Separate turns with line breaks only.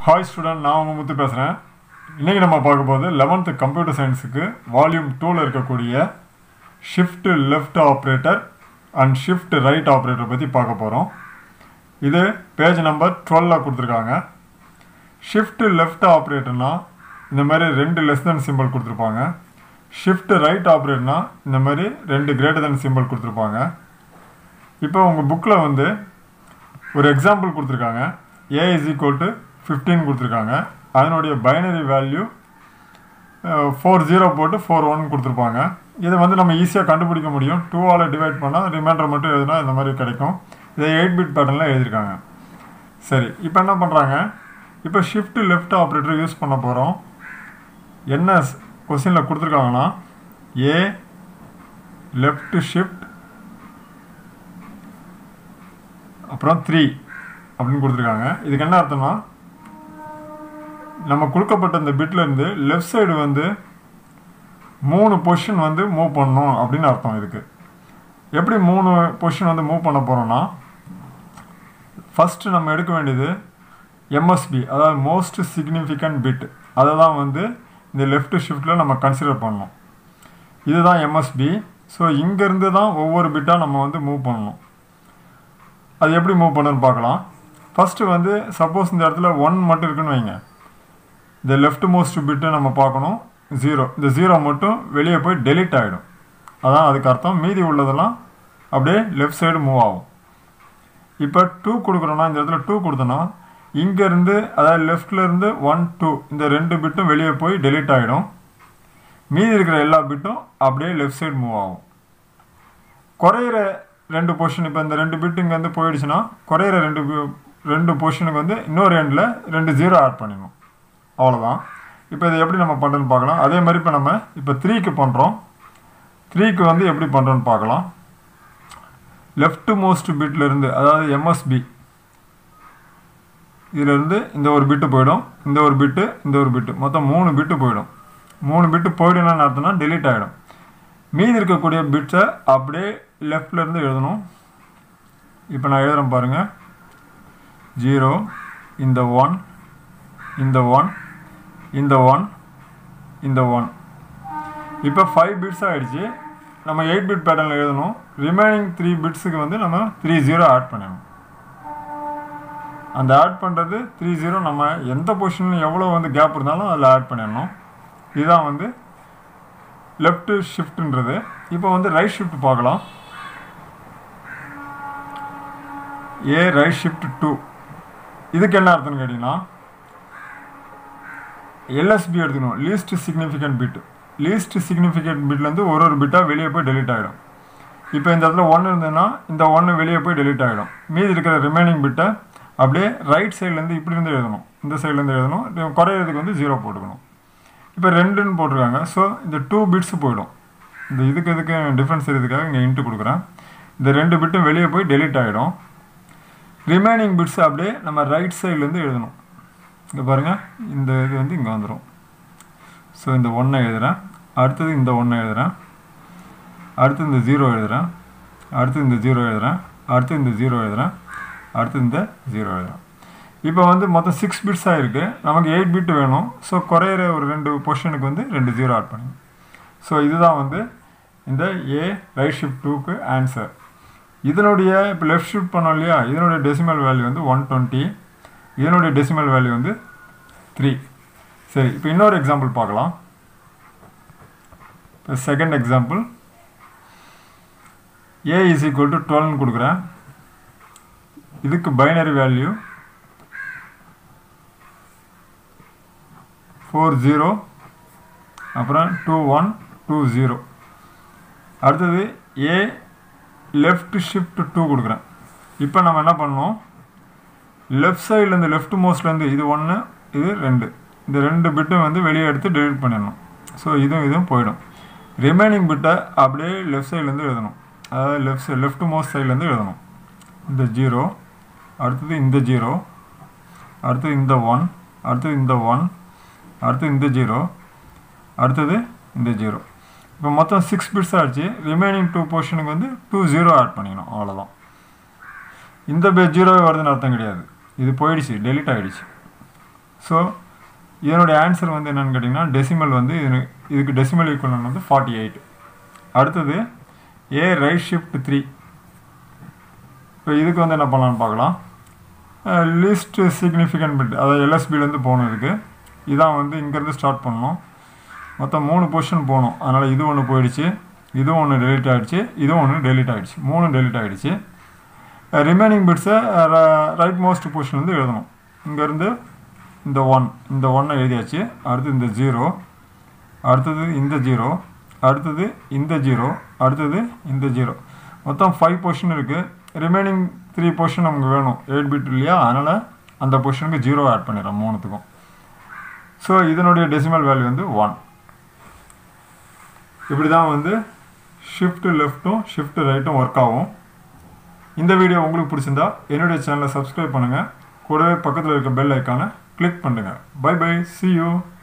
hi student நான் உங்கள் முத்து பேசுகிறேன் இன்றைக்கி நம்ம பார்க்க போகுது லெவன்த்து கம்ப்யூட்டர் சயின்ஸுக்கு வால்யூம் டூவில் இருக்கக்கூடிய shift left operator and shift right operator பற்றி பார்க்க போகிறோம் இது பேஜ் நம்பர் டுவெல்லில் கொடுத்துருக்காங்க ஷிஃப்ட் லெஃப்ட் ஆப்ரேட்டர்னா இந்த மாதிரி ரெண்டு லெஸ் தென் சிம்பிள் கொடுத்துருப்பாங்க ஷிஃப்ட் ரைட் ஆப்ரேட்டர்னா இந்த மாதிரி ரெண்டு கிரேட்டர் தென் சிம்பிள் கொடுத்துருப்பாங்க இப்போ உங்கள் புக்கில் வந்து ஒரு எக்ஸாம்பிள் கொடுத்துருக்காங்க A is equal to fifteen கொடுத்துருக்காங்க அதனுடைய பைனரி வேல்யூ ஃபோர் ஜீரோ போட்டு ஃபோர் ஒன் கொடுத்துருப்பாங்க இதை வந்து நம்ம ஈஸியாக கண்டுபிடிக்க முடியும் டூவால் டிவைட் பண்ணால் ரிமைண்டர் மட்டும் எழுதுனா இந்த மாதிரி கிடைக்கும் இதை எயிட் பிட் பேட்டர்னில் எழுதியிருக்காங்க சரி இப்போ என்ன பண்ணுறாங்க இப்போ ஷிஃப்ட் லெஃப்ட் ஆப்ரேட்டர் யூஸ் பண்ண போகிறோம் என்ன கொஸ்டினில் கொடுத்துருக்காங்கன்னா ஏ லெஃப்ட் ஷிஃப்ட் அப்புறம் த்ரீ அப்படின்னு கொடுத்துருக்காங்க இதுக்கு என்ன அர்த்தம்னா நம்ம கொடுக்கப்பட்ட இந்த பிட்லேருந்து லெஃப்ட் சைடு வந்து மூணு பொசிஷன் வந்து மூவ் பண்ணணும் அப்படின்னு அர்த்தம் இதுக்கு எப்படி மூணு பொசிஷன் வந்து மூவ் பண்ண போகிறோம்னா ஃபஸ்ட்டு நம்ம எடுக்க வேண்டியது எம்எஸ்பி அதாவது மோஸ்ட் சிக்னிஃபிகண்ட் பிட் அதை தான் வந்து இந்த லெஃப்ட் ஷிஃப்ட்டில் நம்ம கன்சிடர் பண்ணணும் இதுதான் எம்எஸ்பி ஸோ இங்கேருந்து தான் ஒவ்வொரு பிட்டாக நம்ம வந்து மூவ் பண்ணணும் அது எப்படி மூவ் பண்ணுன்னு பார்க்கலாம் ஃபஸ்ட்டு வந்து சப்போஸ் இந்த இடத்துல ஒன் மட்டும் இருக்குன்னு வைங்க இந்த லெஃப்ட் மோஸ்ட் பிட்டை நம்ம பார்க்கணும் ஜீரோ இந்த ஜீரோ மட்டும் வெளியே போய் டெலிட் ஆகிடும் அதான் அதுக்கு அர்த்தம் மீதி உள்ளதெல்லாம் அப்படியே லெஃப்ட் சைடு மூவ் ஆகும் இப்போ டூ கொடுக்குறோன்னா இந்த இடத்துல டூ கொடுத்தோன்னா இங்கேருந்து அதாவது லெஃப்ட்லேருந்து ஒன் டூ இந்த ரெண்டு பிட்டும் வெளியே போய் டெலிட் ஆகிடும் மீதி இருக்கிற எல்லா பிட்டும் அப்படியே லெஃப்ட் சைடு மூவ் ஆகும் குறையிற ரெண்டு பொசிஷன் இப்போ இந்த ரெண்டு பிட்டு இங்கேருந்து போயிடுச்சுன்னா குறையிற ரெண்டு ரெண்டு பொசிஷனுக்கு வந்து இன்னொரு எண்டில் ரெண்டு ஜீரோ ஆட் பண்ணிடணும் அவ்வளோதான் இப்போ இதை எப்படி நம்ம பண்ணுறோன்னு பார்க்கலாம் அதே மாதிரி இப்போ நம்ம இப்போ த்ரீக்கு பண்ணுறோம் த்ரீக்கு வந்து எப்படி பண்ணுறோன்னு பார்க்கலாம் லெஃப்ட் மோஸ்ட் பிட்லேருந்து அதாவது எம்எஸ்பி இதிலேருந்து இந்த ஒரு பிட்டு போயிடும் இந்த ஒரு பிட்டு இந்த ஒரு பிட்டு மொத்தம் மூணு பிட்டு போயிடும் மூணு பிட்டு போயிடும்னு அர்த்தம்னா டெலீட் ஆகிடும் மீதி இருக்கக்கூடிய பிட்ஸை அப்படியே லெஃப்ட்லேருந்து எழுதணும் இப்போ நான் எழுதுகிறேன் பாருங்கள் ஜீரோ இந்த ஒன் இந்த ஒன் இந்த ஒன் இந்த ஒன் இப்போ ஃபைவ் பிட்ஸ் ஆகிடுச்சு நம்ம எயிட் பிட் பேட்டர்னில் எழுதணும் ரிமைனிங் த்ரீ பிட்ஸுக்கு வந்து நம்ம த்ரீ ஜீரோ ஆட் பண்ணணும் அந்த ஆட் பண்ணுறது த்ரீ ஜீரோ நம்ம எந்த பொசிஷனில் எவ்வளோ வந்து கேப் இருந்தாலும் அதில் ஆட் பண்ணிடணும் இதுதான் வந்து லெஃப்ட் ஷிஃப்ட்ன்றது இப்போ வந்து ரைட் ஷிஃப்ட் பார்க்கலாம் ஏ ரைட் ஷிஃப்ட் டூ இதுக்கு என்ன அர்த்தம்னு கேட்டிங்கன்னா எல்எஸ்பி எடுத்துக்கணும் least significant bit least significant பிட்லேருந்து ஒரு ஒரு பிட்டாக வெளியே போய் டெலிட் ஆகிடும் இப்போ இந்த இடத்துல ஒன்று இருந்ததுன்னா இந்த ஒன்று வெளியே போய் டெலிட் ஆகிடும் மீதி இருக்கிற ரிமைனிங் பிட்டை அப்படியே ரைட் சைட்லேருந்து இப்படி இருந்து எழுதணும் இந்த சைட்லேருந்து எழுதணும் குறையிறதுக்கு வந்து ஜீரோ போட்டுக்கணும் இப்போ ரெண்டுன்னு போட்டிருக்காங்க ஸோ இந்த டூ பிட்ஸ் போயிடும் இந்த இதுக்கு இதுக்கு டிஃப்ரென்ஸ் இருக்கிறதுக்காக இங்கே இன்ட்டு கொடுக்குறேன் இந்த ரெண்டு பிட்டும் வெளியே போய் டெலிட் ஆகிடும் ரிமைனிங் பிட்ஸ் அப்படியே நம்ம ரைட் சைட்லேருந்து எழுதணும் இங்கே பாருங்கள் இந்த இது வந்து இங்கே வந்துடும் ஸோ இந்த ஒன்றை எழுதுகிறேன் அடுத்தது இந்த ஒன்றை எழுதுகிறேன் அடுத்து இந்த ஜீரோ எழுதுகிறேன் அடுத்து இந்த ஜீரோ எழுதுகிறேன் அடுத்து இந்த ஜீரோ எழுதுகிறேன் அடுத்து இந்த ஜீரோ எழுதுகிறேன் இப்போ வந்து மொத்தம் சிக்ஸ் பிட்ஸாக இருக்குது நமக்கு எயிட் பிட் வேணும் ஸோ குறையிற ஒரு ரெண்டு பொசிஷனுக்கு வந்து ரெண்டு ஜீரோ ஆட் பண்ணுங்க ஸோ இதுதான் வந்து இந்த ஏ ரைட் ஷிஃப்ட் டூக்கு ஆன்சர் இதனுடைய இப்போ லெஃப்ட் ஷிஃப்ட் பண்ணோம் இல்லையா இதனுடைய டெசிமல் வேல்யூ வந்து ஒன் டுவெண்ட்டி இதனுடைய டெசிமல் வேல்யூ வந்து த்ரீ சரி இப்போ இன்னொரு எக்ஸாம்பிள் பார்க்கலாம் இப்போ second example A is equal to டுவெல்னு கொடுக்குறேன் இதுக்கு பைனரி வேல்யூ ஃபோர் ஜீரோ அப்புறம் டூ ஒன் டூ ஜீரோ அடுத்தது ஏ லெஃப்ட் ஷிஃப்ட் டூ கொடுக்குறேன் இப்போ நம்ம என்ன பண்ணோம் லெஃப்ட் சைட்லேருந்து லெஃப்ட் மோஸ்ட்லேருந்து இது ஒன்று இது ரெண்டு இந்த ரெண்டு பிட்டும் வந்து வெளியே எடுத்து டெலிட் பண்ணிடணும் ஸோ இதுவும் இதுவும் போயிடும் ரிமைனிங் பிட்டை அப்படியே லெஃப்ட் சைட்லேருந்து எழுதணும் அதாவது லெஃப்ட் சைட் லெஃப்ட் மோஸ்ட் சைட்லேருந்து எழுதணும் இந்த ஜீரோ அடுத்தது இந்த ஜீரோ அடுத்தது இந்த ஒன் அடுத்தது இந்த ஒன் அடுத்து இந்த ஜீரோ அடுத்தது இந்த ஜீரோ இப்போ மொத்தம் சிக்ஸ் பிட்ஸ் ஆச்சு ரிமைனிங் டூ போர்ஷனுக்கு வந்து டூ ஜீரோ ஆட் பண்ணிக்கணும் அவ்வளோதான் இந்த பே ஜீரோவே வருதுன்னு அர்த்தம் கிடையாது இது போயிடுச்சு டெலிட் ஆகிடுச்சு ஸோ இதனுடைய ஆன்சர் வந்து என்னென்னு கேட்டிங்கன்னா டெசிமல் வந்து இது இதுக்கு டெசிமல் ஈக்குவலன் வந்து ஃபார்ட்டி எயிட் அடுத்தது ஏ ரைட் ஷிஃப்ட் த்ரீ இப்போ இதுக்கு வந்து என்ன பண்ணலான்னு பார்க்கலாம் லீஸ்ட் சிக்னிஃபிகண்ட் பிட் அதாவது எல்எஸ்பிலேருந்து போகணும் இதுக்கு இதான் வந்து இங்கேருந்து ஸ்டார்ட் பண்ணணும் மொத்தம் மூணு பொசிஷன் போகணும் அதனால் இது ஒன்று போயிடுச்சு இதுவும் ஒன்று டெலிட் ஆகிடுச்சு இதுவும் ஒன்று டெலிட் ஆகிடுச்சு மூணு டெலிட் ஆகிடுச்சு ரிமைனிங் பிட்ஸை ரைட் மோஸ்ட் பொசிஷன் வந்து எழுதணும் இங்கேருந்து இந்த ஒன் இந்த ஒன்னை எழுதியாச்சு அடுத்து இந்த ஜீரோ அடுத்தது இந்த ஜீரோ அடுத்தது இந்த ஜீரோ அடுத்தது இந்த ஜீரோ மொத்தம் ஃபைவ் பொசிஷன் இருக்குது ரிமைனிங் த்ரீ பொசிஷன் நமக்கு வேணும் எயிட் பிட் இல்லையா அதனால் அந்த பொசிஷனுக்கு ஜீரோ ஆட் பண்ணிடுறோம் மூணுத்துக்கும் ஸோ இதனுடைய டெசிமல் வேல்யூ வந்து ஒன் இப்படி தான் வந்து ஷிஃப்ட் லெஃப்ட்டும் ஷிஃப்ட் ரைட்டும் ஒர்க் ஆகும் இந்த வீடியோ உங்களுக்கு பிடிச்சிருந்தா என்னுடைய சேனலை சப்ஸ்கிரைப் பண்ணுங்கள் கூடவே பக்கத்தில் இருக்க பெல் ஐக்கானை கிளிக் பண்ணுங்கள் பை பை சி யூ